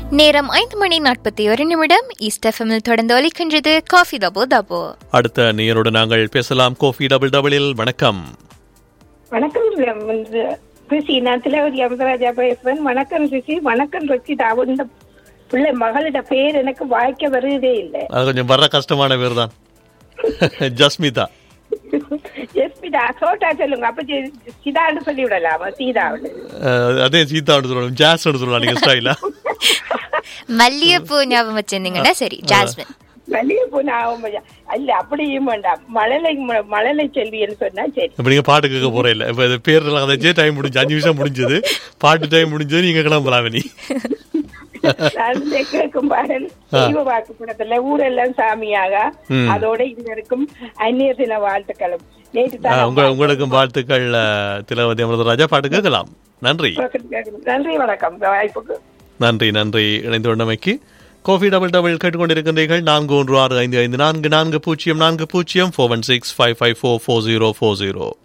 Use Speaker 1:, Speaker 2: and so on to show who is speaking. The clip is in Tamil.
Speaker 1: நேரம் ஐந்து மணி நாற்பத்தி ஒரு நிமிடம் ஈஸ்ட் எஃப்எம்மில் தொடர்ந்து ஒலிக்கின்றது காஃபி தபோ தபோ
Speaker 2: அடுத்த நேயரோடு நாங்கள் பேசலாம் கோஃபி டபுள் டபுளில் வணக்கம்
Speaker 3: வணக்கம் ரிஷி நான் திலவதி அமதராஜா பேசுறேன் வணக்கம் ரிஷி வணக்கம் ரச்சிதா இந்த பிள்ளை மகளிட பேர் எனக்கு வாய்க்க வருவதே இல்லை
Speaker 2: அது கொஞ்சம் வர்ற கஷ்டமான பேர் தான் ஜஸ்மிதா
Speaker 3: ஜஸ்மிதா சோட்டா சொல்லுங்க அப்ப சி- சிதான்னு சொல்லி விடலாமா சீதாவில்
Speaker 2: அஹ், அதே சீதா சொல்லணும் ஜாஸ் சொல்லலாம் நீங்க ஸ்டைலா
Speaker 1: மல்லிகைப்பூ ஞாபகம் வச்சிருந்தீங்கன்னா சரி ஜாஸ்மின்
Speaker 3: வெளியே போன ஆகும் அல்ல அப்படியும் வேண்டாம் மழலை ம- மழலை செல்வின்னு சொன்னா சரி
Speaker 2: இப்ப நீங்க பாட்டு கேட்க போறே இல்ல இப்ப இது பேர் எல்லாம் கதைச்சே டைம் முடிஞ்சு அஞ்சு நிமிஷம் முடிஞ்சது பாட்டு டைம் முடிஞ்சது நீங்க கிளம்பலாம் நீ
Speaker 3: நான் இந்த கேட்கும் பாடல் தெய்வ வாக்கு படத்துல ஊரெல்லாம் சாமியாக
Speaker 2: ம்.
Speaker 3: அதோட இதற்கும் அந்நிய தின வாழ்த்துக்களும் நேற்று
Speaker 2: அஹ்,
Speaker 3: தான்
Speaker 2: உங்க உங்களுக்கும் வாழ்த்துக்கள் அஹ், திலவதி அமிர்தராஜா பாட்டு கேட்கலாம் நன்றி
Speaker 3: நன்றி வணக்கம் இந்த வாய்ப்புக்கு
Speaker 2: நன்றி நன்றி இணைந்து கொண்டமைக்கு கோஃபி டபுள் டபுள் கேட்டுக்கொண்டிருக்கின்றீர்கள் நான்கு ஒன்று ஆறு ஐந்து ஐந்து நான்கு நான்கு பூஜ்ஜியம் நான்கு பூஜ்ஜியம் four one six five five four four zero four zero